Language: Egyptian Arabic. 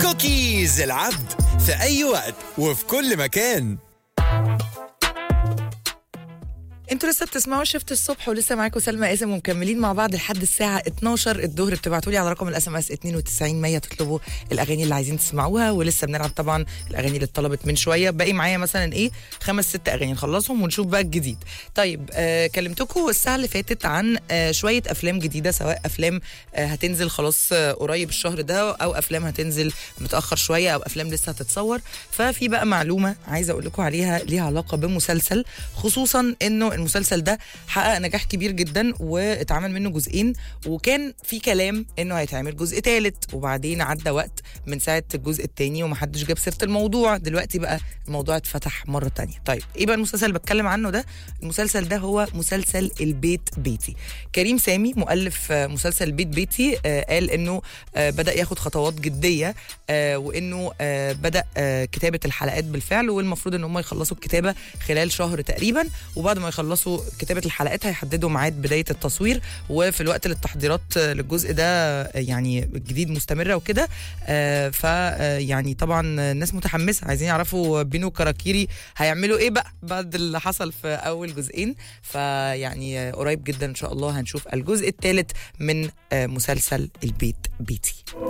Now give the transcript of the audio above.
كوكيز العبد في أي وقت وفي كل مكان انتوا لسه بتسمعوا شفت الصبح ولسه معاكم سلمى قاسم ومكملين مع بعض لحد الساعه 12 الظهر بتبعتوا لي على رقم الاس ام اس 92 100 تطلبوا الاغاني اللي عايزين تسمعوها ولسه بنلعب طبعا الاغاني اللي اتطلبت من شويه باقي معايا مثلا ايه خمس ست اغاني نخلصهم ونشوف بقى الجديد طيب آه كلمتكم الساعه اللي فاتت عن آه شويه افلام جديده سواء افلام آه هتنزل خلاص آه قريب الشهر ده او افلام هتنزل متاخر شويه او افلام لسه هتتصور ففي بقى معلومه عايزه اقول لكم عليها ليها علاقه بمسلسل خصوصا انه المسلسل ده حقق نجاح كبير جدا واتعمل منه جزئين وكان في كلام انه هيتعمل جزء ثالث وبعدين عدى وقت من ساعه الجزء الثاني ومحدش جاب سيره الموضوع دلوقتي بقى الموضوع اتفتح مره تانية طيب ايه بقى المسلسل اللي بتكلم عنه ده المسلسل ده هو مسلسل البيت بيتي كريم سامي مؤلف آه، مسلسل البيت بيتي آه، قال انه آه، بدا ياخد خطوات جديه آه، وانه آه، بدا آه، كتابه الحلقات بالفعل والمفروض ان هم يخلصوا الكتابه خلال شهر تقريبا وبعد ما يخلصوا كتابه الحلقات هيحددوا ميعاد بدايه التصوير وفي الوقت اللي التحضيرات آه، للجزء ده آه، يعني الجديد مستمره وكده آه، ف آه، يعني طبعا الناس متحمسه عايزين يعرفوا بينو وكراكيري هيعملوا ايه بقى بعد اللي حصل في اول جزئين فيعني آه، قريب جدا ان شاء الله هنشوف الجزء الثالث من آه، مسلسل البيت بيتي